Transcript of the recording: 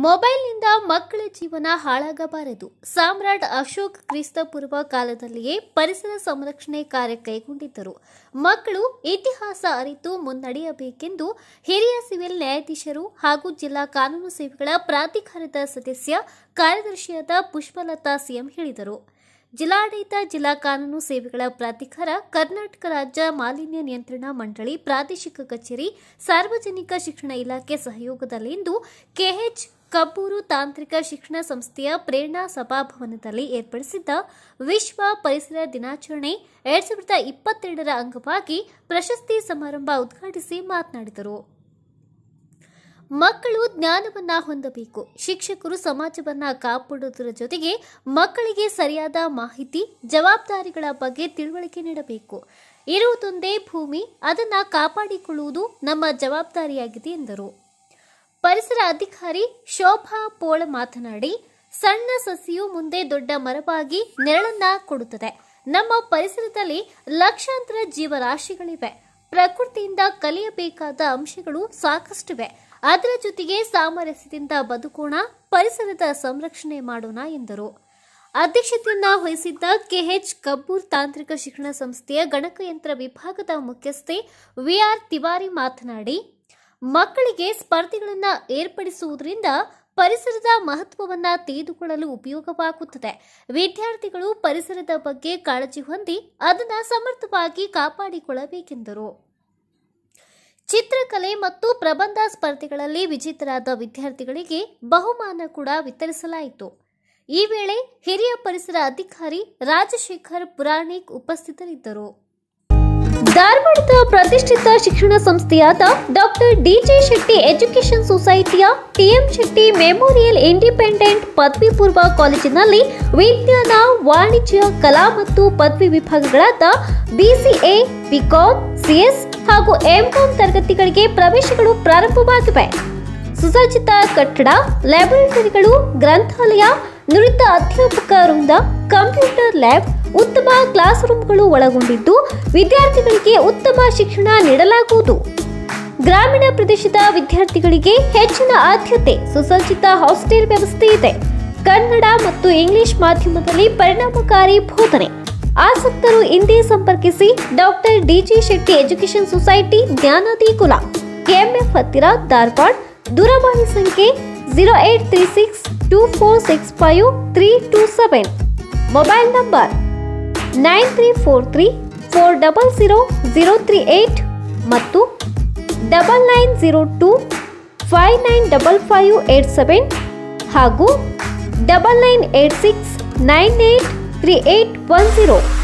ಮೊಬೈಲ್ನಿಂದ ಮಕ್ಕಳ ಜೀವನ ಹಾಳಾಗಬಾರದು ಸಾಮ್ರಾಟ್ ಅಶೋಕ್ ಕ್ರಿಸ್ತಪೂರ್ವ ಕಾಲದಲ್ಲಿಯೇ ಪರಿಸರ ಸಂರಕ್ಷಣೆ ಕಾರ್ಯ ಕೈಗೊಂಡಿದ್ದರು ಮಕ್ಕಳು ಇತಿಹಾಸ ಅರಿತು ಮುನ್ನಡೆಯಬೇಕೆಂದು ಹಿರಿಯ ಸಿವಿಲ್ ನ್ಯಾಯಾಧೀಶರು ಹಾಗೂ ಜಿಲ್ಲಾ ಕಾನೂನು ಸೇವೆಗಳ ಪ್ರಾಧಿಕಾರದ ಸದಸ್ಯ ಕಾರ್ಯದರ್ಶಿಯಾದ ಪುಷ್ಪಲತಾ ಸಿಎಂ ಹೇಳಿದರು ಜಿಲ್ಲಾಡಳಿತ ಜಿಲ್ಲಾ ಕಾನೂನು ಸೇವೆಗಳ ಪ್ರಾಧಿಕಾರ ಕರ್ನಾಟಕ ರಾಜ್ಯ ಮಾಲಿನ್ಯ ನಿಯಂತ್ರಣ ಮಂಡಳಿ ಪ್ರಾದೇಶಿಕ ಕಚೇರಿ ಸಾರ್ವಜನಿಕ ಶಿಕ್ಷಣ ಇಲಾಖೆ ಸಹಯೋಗದಲ್ಲಿಂದು ಕೆಎಚ್ ಕಬ್ಬೂರು ತಾಂತ್ರಿಕ ಶಿಕ್ಷಣ ಸಂಸ್ಥೆಯ ಪ್ರೇರಣಾ ಸಭಾಭವನದಲ್ಲಿ ಏರ್ಪಡಿಸಿದ್ದ ವಿಶ್ವ ಪರಿಸರ ದಿನಾಚರಣೆ ಎರಡ್ ಸಾವಿರದ ಇಪ್ಪತ್ತೆರಡರ ಅಂಗವಾಗಿ ಪ್ರಶಸ್ತಿ ಸಮಾರಂಭ ಉದ್ಘಾಟಿಸಿ ಮಾತನಾಡಿದರು ಮಕ್ಕಳು ಜ್ಞಾನವನ್ನ ಹೊಂದಬೇಕು ಶಿಕ್ಷಕರು ಸಮಾಜವನ್ನ ಕಾಪಾಡುವುದರ ಜೊತೆಗೆ ಮಕ್ಕಳಿಗೆ ಸರಿಯಾದ ಮಾಹಿತಿ ಜವಾಬ್ದಾರಿಗಳ ಬಗ್ಗೆ ತಿಳುವಳಿಕೆ ನೀಡಬೇಕು ಇರುವುದೊಂದೇ ಭೂಮಿ ಅದನ್ನ ಕಾಪಾಡಿಕೊಳ್ಳುವುದು ನಮ್ಮ ಜವಾಬ್ದಾರಿಯಾಗಿದೆ ಎಂದರು ಪರಿಸರ ಅಧಿಕಾರಿ ಶೋಭಾ ಪೋಳ ಮಾತನಾಡಿ ಸಣ್ಣ ಸಸಿಯು ಮುಂದೆ ದೊಡ್ಡ ಮರವಾಗಿ ನೆರಳನ್ನ ಕೊಡುತ್ತದೆ ನಮ್ಮ ಪರಿಸರದಲ್ಲಿ ಲಕ್ಷಾಂತರ ಜೀವರಾಶಿಗಳಿವೆ ಪ್ರಕೃತಿಯಿಂದ ಕಲಿಯಬೇಕಾದ ಅಂಶಗಳು ಸಾಕಷ್ಟಿವೆ ಅದರ ಜೊತೆಗೆ ಸಾಮರಸ್ಯದಿಂದ ಬದುಕೋಣ ಪರಿಸರದ ಸಂರಕ್ಷಣೆ ಮಾಡೋಣ ಎಂದರು ಅಧ್ಯಕ್ಷತೆಯನ್ನ ವಹಿಸಿದ್ದ ಕೆಎಚ್ ಕಬ್ಬೂರ್ ತಾಂತ್ರಿಕ ಶಿಕ್ಷಣ ಸಂಸ್ಥೆಯ ಗಣಕಯಂತ್ರ ವಿಭಾಗದ ಮುಖ್ಯಸ್ಥೆ ವಿಆರ್ ತಿವಾರಿ ಮಾತನಾಡಿ ಮಕ್ಕಳಿಗೆ ಸ್ಪರ್ಧೆಗಳನ್ನು ಏರ್ಪಡಿಸುವುದರಿಂದ ಪರಿಸರದ ಮಹತ್ವವನ್ನ ತಿಳಿದುಕೊಳ್ಳಲು ಉಪಯೋಗವಾಗುತ್ತದೆ ವಿದ್ಯಾರ್ಥಿಗಳು ಪರಿಸರದ ಬಗ್ಗೆ ಕಾಳಜಿ ಹೊಂದಿ ಅದನ್ನು ಸಮರ್ಥವಾಗಿ ಕಾಪಾಡಿಕೊಳ್ಳಬೇಕೆಂದರು ಚಿತ್ರಕಲೆ ಮತ್ತು ಪ್ರಬಂಧ ಸ್ಪರ್ಧೆಗಳಲ್ಲಿ ವಿಜೇತರಾದ ವಿದ್ಯಾರ್ಥಿಗಳಿಗೆ ಬಹುಮಾನ ಕೂಡ ವಿತರಿಸಲಾಯಿತು ಈ ವೇಳೆ ಹಿರಿಯ ಪರಿಸರ ಅಧಿಕಾರಿ ರಾಜಶೇಖರ್ ಪುರಾಣಿಕ್ ಉಪಸ್ಥಿತರಿದ್ದರು ಧಾರವಾಡದ ಪ್ರತಿಷ್ಠಿತ ಶಿಕ್ಷಣ ಸಂಸ್ಥೆಯಾದ ಡಾಕ್ಟರ್ ಡಿಜೆ ಶೆಟ್ಟಿ ಎಜುಕೇಷನ್ ಸೊಸೈಟಿಯ ಟಿಎಂ ಶೆಟ್ಟಿ ಮೆಮೋರಿಯಲ್ ಇಂಡಿಪೆಂಡೆಂಟ್ ಪದವಿ ಪೂರ್ವ ಕಾಲೇಜಿನಲ್ಲಿ ವಿಜ್ಞಾನ ವಾಣಿಜ್ಯ ಕಲಾ ಮತ್ತು ಪದವಿ ವಿಭಾಗಗಳಾದ ಬಿಸಿಎ ಬಿಕಾಂ ಸಿಎಸ್ ಹಾಗೂ ಎಂಕಾಂ ತರಗತಿಗಳಿಗೆ ಪ್ರವೇಶಗಳು ಪ್ರಾರಂಭವಾಗಿವೆ ಸುಸಜ್ಜಿತ ಕಟ್ಟಡ ಲ್ಯಾಬೊರೇಟರಿಗಳು ಗ್ರಂಥಾಲಯ ನುರಿತ ಅಧ್ಯಾಪಕ ವೃಂದ ಕಂಪ್ಯೂಟರ್ ಲ್ಯಾಬ್ ಉತ್ತಮ ಕ್ಲಾಸ್ ರೂಮ್ಗಳು ಒಳಗೊಂಡಿದ್ದು ವಿದ್ಯಾರ್ಥಿಗಳಿಗೆ ಉತ್ತಮ ಶಿಕ್ಷಣ ನೀಡಲಾಗುವುದು ಗ್ರಾಮೀಣ ಪ್ರದೇಶದ ವಿದ್ಯಾರ್ಥಿಗಳಿಗೆ ಹೆಚ್ಚಿನ ಆದ್ಯತೆ ಸುಸಜ್ಜಿತ ಹಾಸ್ಟೆಲ್ ವ್ಯವಸ್ಥೆ ಇದೆ ಕನ್ನಡ ಮತ್ತು ಇಂಗ್ಲಿಷ್ ಮಾಧ್ಯಮದಲ್ಲಿ ಪರಿಣಾಮಕಾರಿ ಬೋಧನೆ ಆಸಕ್ತರು ಹಿಂದೆ ಸಂಪರ್ಕಿಸಿ doctor DG Shetty education society ಜ್ಞಾನದಿ ಕುಲ ಕೆಎಂಎಫ್ ಹತ್ತಿರ ಧಾರವಾಡ ದೂರವಾಣಿ ಸಂಖ್ಯೆ zero eight three six two four six five three two seven mobile number nine three four three four double zero zero three eight ಮತ್ತು double nine zero two five nine double five eight seven ಹಾಗೂ double nine eight six nine eight three eight one zero